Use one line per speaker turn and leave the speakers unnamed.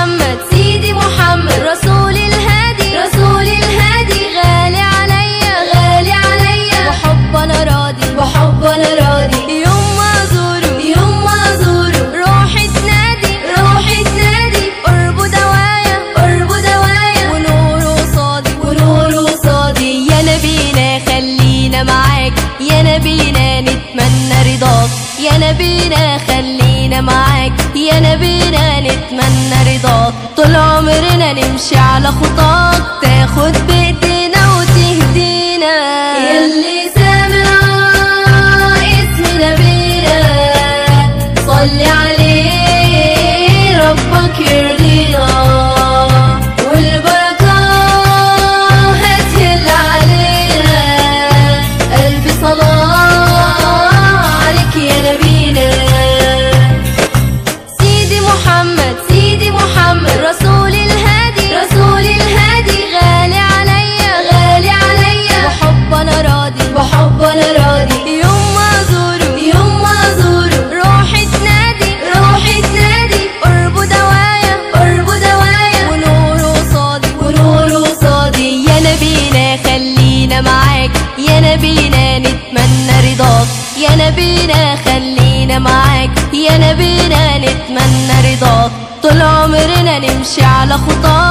محمد سيدي محمد رسول الهادي رسول الهادي غالي عليا غالي عليا وحب انا راضي وحب انا راضي يوم ما ازوره يوم ما ازوره روحي تنادي روحي تنادي قربه دوايا قربه دوايا ونوره قصادي ونوره قصادي يا نبينا خلينا معاك يا نبينا نتمنى رضاك يا نبينا خلينا معاك يا نبينا نتمنى رضاك طول عمرنا نمشي على خطاك تاخد بإيدينا وتهدينا يلي سامع اسم نبينا صلي عليه ربك يرضينا والبركة هتهل علينا ألف صلاة عليك يا نبينا سيدي محمد سيدي محمد رسول الهادي رسول الهادي غالي عليا غالي عليا وحب انا راضي وحب انا راضي يوم ما ازوره يوم ما ازوره روحي تنادي روحي تنادي قربه دوايا قربه دوايا ونوره قصادي ونوره قصادي يا نبينا خلينا معاك يا نبينا نتمنى رضاك يا نبينا خلينا معاك يا نبينا نتمنى رضاك طول عمرنا نمشي على خطاك